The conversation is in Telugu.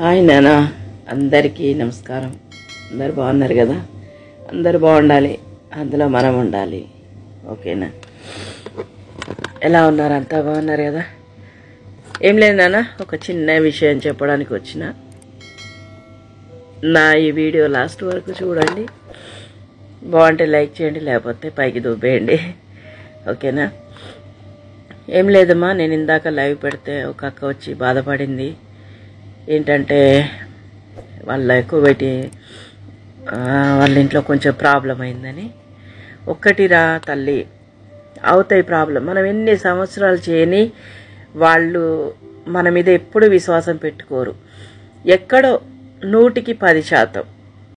హాయ్ నానా అందరికీ నమస్కారం అందరు బాగున్నారు కదా అందరు బాగుండాలి అందులో మనం ఉండాలి ఓకేనా ఎలా ఉన్నారు అంతా బాగున్నారు కదా ఏం లేదు నాన్న ఒక చిన్న విషయం చెప్పడానికి వచ్చిన నా ఈ వీడియో లాస్ట్ వరకు చూడండి బాగుంటే లైక్ చేయండి లేకపోతే పైకి దుబ్బేయండి ఓకేనా ఏం లేదమ్మా నేను ఇందాక లైవ్ పెడితే ఒక అక్క వచ్చి బాధపడింది ఏంటంటే వాళ్ళ ఎక్కువ పెట్టి ఆ, వాళ్ళ ఇంట్లో కొంచెం ప్రాబ్లం అయిందని ఒక్కటిరా తల్లి అవుతాయి ప్రాబ్లం మనం ఎన్ని సంవత్సరాలు చేయని వాళ్ళు మన మీద ఎప్పుడు విశ్వాసం పెట్టుకోరు ఎక్కడో నూటికి పది శాతం